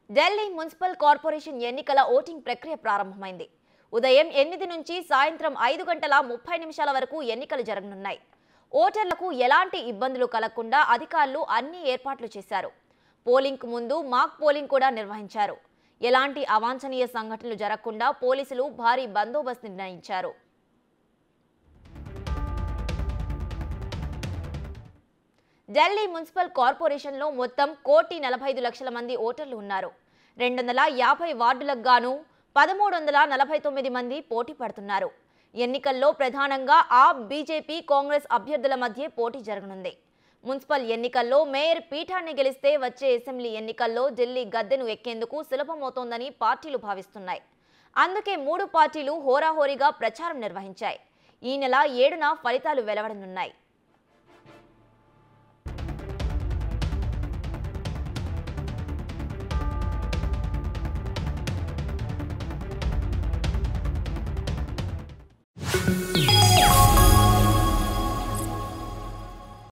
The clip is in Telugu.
ఢిల్లీ మున్సిపల్ కార్పొరేషన్ ఎన్నికల ఓటింగ్ ప్రక్రియ ప్రారంభమైంది ఉదయం ఎనిమిది నుంచి సాయంత్రం ఐదు గంటల ముప్పై నిమిషాల వరకు ఎన్నికలు జరగనున్నాయి ఓటర్లకు ఎలాంటి ఇబ్బందులు కలగకుండా అధికారులు అన్ని ఏర్పాట్లు చేశారు పోలింగ్కు ముందు మాక్ పోలింగ్ కూడా నిర్వహించారు ఎలాంటి అవాంఛనీయ సంఘటనలు జరగకుండా పోలీసులు భారీ బందోబస్తు నిర్ణయించారు ఢిల్లీ మున్సిపల్ కార్పొరేషన్లో మొత్తం కోటి నలభై ఐదు లక్షల మంది ఓటర్లు ఉన్నారు రెండు వందల యాభై వార్డులకు గాను పదమూడు వందల నలభై తొమ్మిది మంది పోటీ పడుతున్నారు ఎన్నికల్లో ప్రధానంగా ఆప్ బీజేపీ కాంగ్రెస్ అభ్యర్థుల మధ్య పోటీ జరగనుంది మున్సిపల్ ఎన్నికల్లో మేయర్ పీఠాన్ని గెలిస్తే వచ్చే అసెంబ్లీ ఎన్నికల్లో ఢిల్లీ గద్దెను ఎక్కేందుకు సులభమవుతోందని పార్టీలు భావిస్తున్నాయి అందుకే మూడు పార్టీలు హోరాహోరీగా ప్రచారం నిర్వహించాయి ఈ నెల ఏడున ఫలితాలు వెలువడనున్నాయి